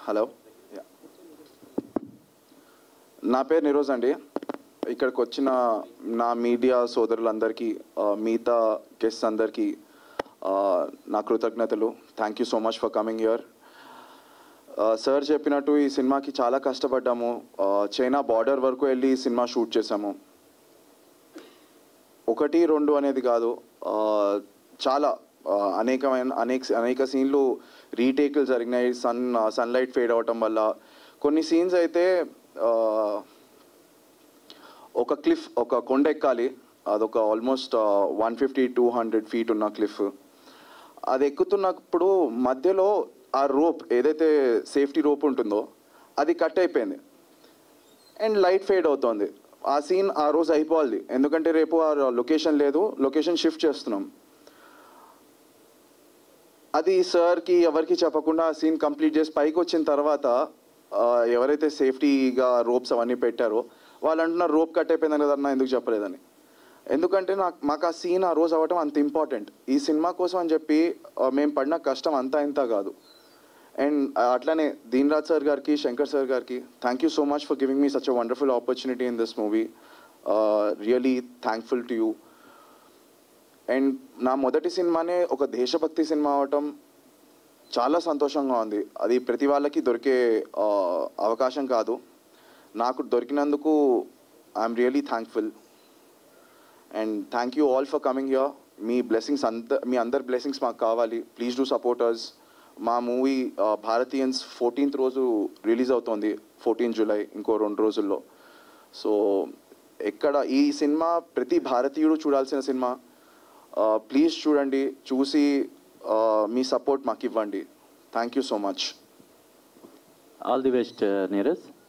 hello నా పేరు నిరోజ్ అండి ఇక్కడికి వచ్చిన నా మీడియా సోదరులందరికీ ఆ, మిగతా గెస్ట్ అందరికీ ఆ, నా కృతజ్ఞతలు thank you so much for coming here sir చెప్పినట్టు ఈ సినిమాకి చాలా కష్టపడ్డాము ఆ, చైనా బార్డర్ వరకు వెళ్ళి ఈ సినిమా షూట్ చేసాము ఒకటి రెండు అనేది కాదు ఆ, చాలా ఆ, అనేకమైన అనేక అనేక సీన్లు రీటేక్లు జరిగినాయి సన్ సన్లైట్ ఫేడ్ అవటం వల్ల కొన్ని సీన్స్ అయితే ఆ, ఒక క్లిఫ్ ఒక కొండ ఎక్కాలి అదొక almost one fifty two hundred feet ఉన్న క్లిఫ్ అది ఎక్కుతున్నప్పుడు మధ్యలో ఆ రోప్ ఏదైతే సేఫ్టీ రోప్ ఉంటుందో అది కట్ అయిపోయింది అండ్ లైట్ ఫేడ్ అవుతోంది ఆ సీన్ ఆ రోజు అయిపోవాలి ఎందుకంటే రేపు ఆ లొకేషన్ లేదు లొకేషన్ షిఫ్ట్ చేస్తున్నాం అది సార్కి ఎవరికి చెప్పకుండా ఆ సీన్ కంప్లీట్ చేసి పైకి వచ్చిన తర్వాత ఆ, ఎవరైతే సేఫ్టీగా రోప్స్ అవన్నీ పెట్టారో వాళ్ళు అంటున్నారు రోప్ కట్ అయిపోయిందని కదన్నా ఎందుకు చెప్పలేదని ఎందుకంటే నాకు మాకు ఆ సీన్ ఆ రోజు అవ్వటం అంత ఇంపార్టెంట్ ఈ సినిమా కోసం అని చెప్పి ఆ, మేము పడిన కష్టం అంతా ఇంత కాదు అండ్ అట్లానే దీన్ రాజ్ సార్ గారికి శంకర్ సార్ గారికి thank you so much for giving me such a wonderful opportunity in this movie really thankful to you and నా మొదటి సినిమానే ఒక దేశభక్తి సినిమా అవటం చాలా సంతోషంగా ఉంది అది ప్రతి వాళ్ళకి దొరికే ఆ, అవకాశం కాదు నాకు దొరికినందుకు I'm really thankful and thank you all for coming here మీ బ్లెస్సింగ్స్ అంత మీ అందరి బ్లెస్సింగ్స్ మాకు కావాలి ప్లీజ్ డూ సపోర్టర్స్ మా మూవీ భారతీయన్స్ ఫోర్టీన్త్ రోజు రిలీజ్ అవుతోంది ఫోర్టీన్ జూలై ఇంకో రెండు రోజుల్లో సో ఎక్కడ ఈ సినిమా ప్రతి భారతీయుడు చూడాల్సిన సినిమా ప్లీజ్ చూడండి చూసి ఆ, మీ సపోర్ట్ మాకు ఇవ్వండి thank you so much all the best Neeraj